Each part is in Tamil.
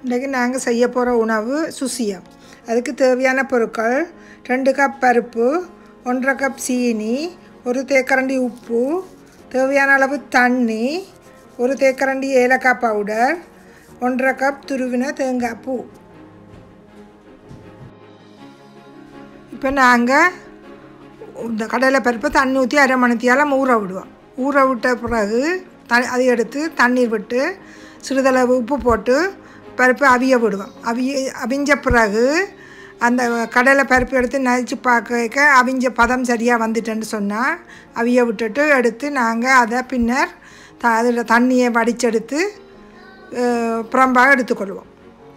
இன்றைக்கு நாங்கள் செய்ய போகிற உணவு சுசியம் அதுக்கு தேவையான பொருட்கள் ரெண்டு கப் பருப்பு ஒன்றரை கப் சீனி ஒரு தேக்கரண்டி உப்பு தேவையான அளவு தண்ணி ஒரு தேக்கரண்டி ஏலக்காய் பவுடர் ஒன்றரை கப் துருவின தேங்காய் பூ இப்போ நாங்கள் இந்த கடலை பருப்பை தண்ணி ஊற்றி அரை மணித்தியால் ஊற விடுவோம் ஊற விட்ட பிறகு த அதை எடுத்து தண்ணீர் விட்டு சிறிதளவு உப்பு போட்டு பருப்பு அவிய விடுவோம் அவிய அவிஞ்ச பிறகு அந்த கடலை பருப்பு எடுத்து நதிச்சு பார்க்க அவிஞ்ச பதம் சரியாக வந்துட்டேன்னு சொன்னால் அவிய விட்டுட்டு எடுத்து நாங்கள் அதை பின்னர் த அதில் தண்ணியை வடிச்செடுத்து புறம்பாக எடுத்துக்கொள்வோம்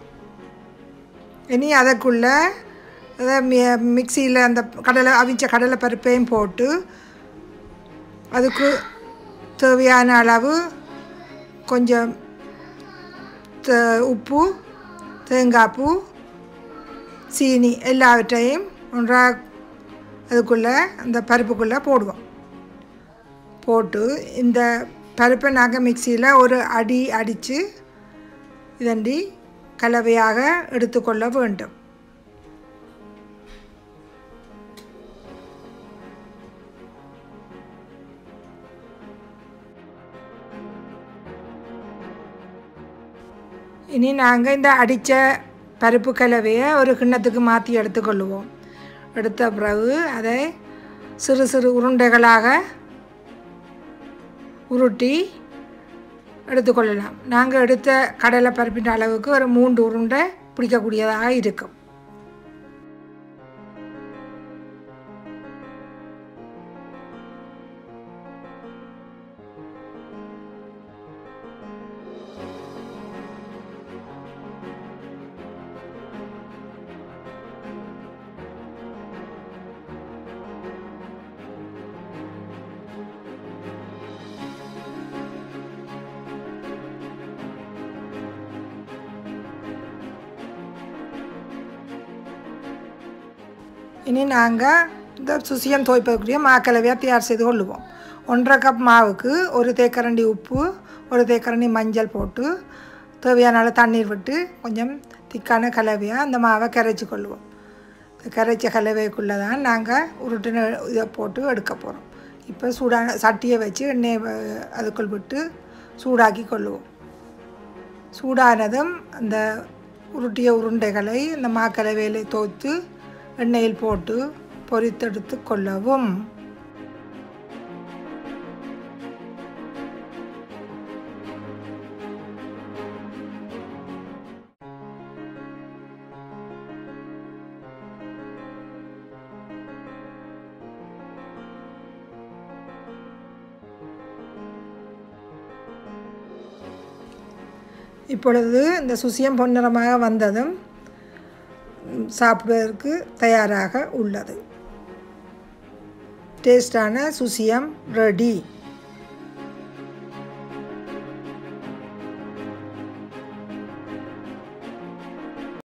இனி அதற்குள்ளே அதை மி மிக்சியில் அந்த கடலை அவிச்ச கடலை பருப்பையும் போட்டு அதுக்கு தேவையான அளவு கொஞ்சம் த உப்பு தேங்காய் பூ சீனி எல்லாவற்றையும் ஒன்றாக அதுக்குள்ளே அந்த பருப்புக்குள்ளே போடுவோம் போட்டு இந்த பருப்பை நாங்கள் மிக்சியில் ஒரு அடி அடித்து இதண்டி கலவையாக எடுத்துக்கொள்ள வேண்டும் இனி நாங்கள் இந்த அடித்த பருப்பு கலவையை ஒரு கிண்ணத்துக்கு மாற்றி எடுத்துக்கொள்ளுவோம் எடுத்த பிறகு அதை சிறு சிறு உருண்டைகளாக உருட்டி எடுத்துக்கொள்ளலாம் நாங்கள் எடுத்த கடலை பருப்பின் அளவுக்கு ஒரு மூன்று உருண்டை பிடிக்கக்கூடியதாக இருக்கும் இனி நாங்கள் இந்த சுசியம் துவைப்பதற்குரிய மாக்கலவையாக தயார் செய்து கொள்ளுவோம் ஒன்றரை கப் மாவுக்கு ஒரு தேக்கரண்டி உப்பு ஒரு தேக்கரண்டி மஞ்சள் போட்டு தேவையான அளவு தண்ணீர் விட்டு கொஞ்சம் திக்கான கலவையாக அந்த மாவை கரைச்சி கொள்ளுவோம் கரைச்ச கலவைக்குள்ளே தான் நாங்கள் உருட்டுன இதை போட்டு எடுக்க போகிறோம் இப்போ சூடான சட்டியை வச்சு எண்ணெயை அதுக்குள் விட்டு சூடாக்கி கொள்ளுவோம் சூடானதும் அந்த உருட்டிய உருண்டைகளை இந்த மாக்கலவையில் தோத்து எண்ணெயில் போட்டு பொரித்தெடுத்து கொள்ளவும் இப்பொழுது இந்த சுசியம் பொன்னிறமாக வந்ததும் சாப்பிடுவதற்கு தயாராக உள்ளது டேஸ்டான சுசியம் ரெடி